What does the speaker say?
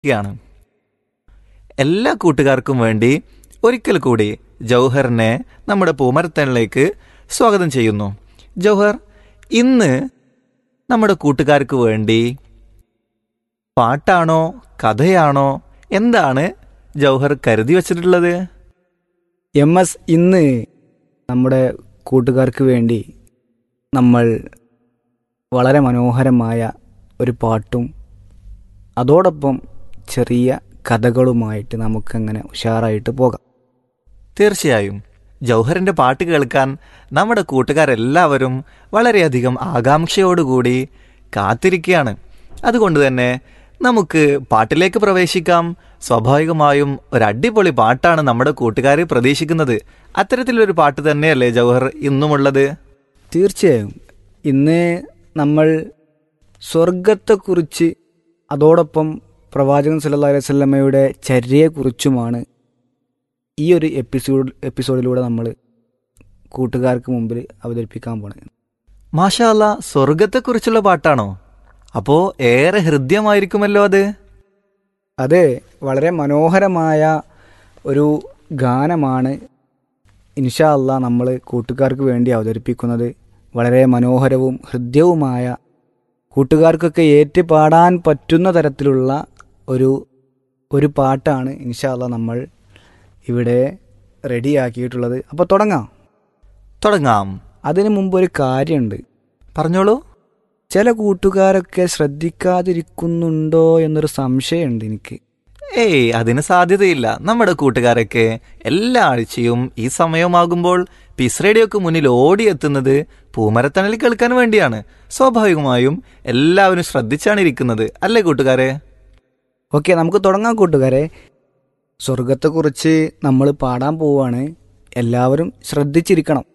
യാണ് എല്ലാ കൂട്ടുകാർക്കും വേണ്ടി ഒരിക്കൽ കൂടി ജൗഹറിനെ നമ്മുടെ പൂമരത്തണിലേക്ക് സ്വാഗതം ചെയ്യുന്നു ജൗഹർ ഇന്ന് നമ്മുടെ കൂട്ടുകാർക്ക് വേണ്ടി പാട്ടാണോ കഥയാണോ എന്താണ് ജൗഹർ കരുതി വച്ചിട്ടുള്ളത് എം എസ് ഇന്ന് നമ്മുടെ കൂട്ടുകാർക്ക് വേണ്ടി നമ്മൾ വളരെ മനോഹരമായ ഒരു പാട്ടും അതോടൊപ്പം ചെറിയ കഥകളുമായിട്ട് നമുക്കങ്ങനെ ഉഷാറായിട്ട് പോകാം തീർച്ചയായും ജൗഹറിന്റെ പാട്ട് കേൾക്കാൻ നമ്മുടെ കൂട്ടുകാരെല്ലാവരും വളരെയധികം ആകാംക്ഷയോടുകൂടി കാത്തിരിക്കുകയാണ് അതുകൊണ്ട് തന്നെ നമുക്ക് പാട്ടിലേക്ക് പ്രവേശിക്കാം സ്വാഭാവികമായും ഒരു അടിപൊളി പാട്ടാണ് നമ്മുടെ കൂട്ടുകാർ പ്രതീക്ഷിക്കുന്നത് അത്തരത്തിലൊരു പാട്ട് തന്നെയല്ലേ ജൗഹർ ഇന്നുമുള്ളത് തീർച്ചയായും ഇന്ന് നമ്മൾ സ്വർഗത്തെക്കുറിച്ച് അതോടൊപ്പം പ്രവാചകൻ സല്ലല്ലാഹു അലൈഹി വസല്ലമയുടെ ചര്യയെക്കുറിച്ചുമാണ് ഈ ഒരു എപ്പിസോഡ് എപ്പിസോഡിലൂടെ നമ്മൾ കൂട്ടുകാർക്ക് മുമ്പിൽ അവതരിപ്പിക്കാൻ പോണത് മാഷാല്ല സ്വർഗത്തെക്കുറിച്ചുള്ള പാട്ടാണോ അപ്പോ ഏറെ ഹൃദ്യമായിരിക്കുമല്ലോ അത് അതെ വളരെ മനോഹരമായ ഒരു ഗാനമാണ് ഇൻഷാ അള്ളാ നമ്മൾ കൂട്ടുകാർക്ക് വേണ്ടി അവതരിപ്പിക്കുന്നത് വളരെ മനോഹരവും ഹൃദ്യവുമായ കൂട്ടുകാർക്കൊക്കെ ഏറ്റ് പാടാൻ പറ്റുന്ന തരത്തിലുള്ള ഒരു ഒരു പാട്ടാണ് ഇൻഷാ അള്ളാ നമ്മൾ ഇവിടെ റെഡിയാക്കിയിട്ടുള്ളത് അപ്പോൾ തുടങ്ങാം തുടങ്ങാം അതിനു മുമ്പ് ഒരു കാര്യമുണ്ട് പറഞ്ഞോളൂ ചില കൂട്ടുകാരൊക്കെ ശ്രദ്ധിക്കാതിരിക്കുന്നുണ്ടോ എന്നൊരു സംശയമുണ്ട് എനിക്ക് ഏയ് അതിന് സാധ്യതയില്ല നമ്മുടെ കൂട്ടുകാരൊക്കെ എല്ലാ ആഴ്ചയും ഈ സമയമാകുമ്പോൾ പീസ് റേഡിയോക്ക് മുന്നിൽ ഓടിയെത്തുന്നത് പൂമരത്തണൽ കേൾക്കാൻ വേണ്ടിയാണ് സ്വാഭാവികമായും എല്ലാവരും ശ്രദ്ധിച്ചാണ് ഇരിക്കുന്നത് അല്ലേ കൂട്ടുകാരെ ഓക്കെ നമുക്ക് തുടങ്ങാം കൂട്ടുകാരെ സ്വർഗത്തെക്കുറിച്ച് നമ്മൾ പാടാൻ പോവാണ് എല്ലാവരും ശ്രദ്ധിച്ചിരിക്കണം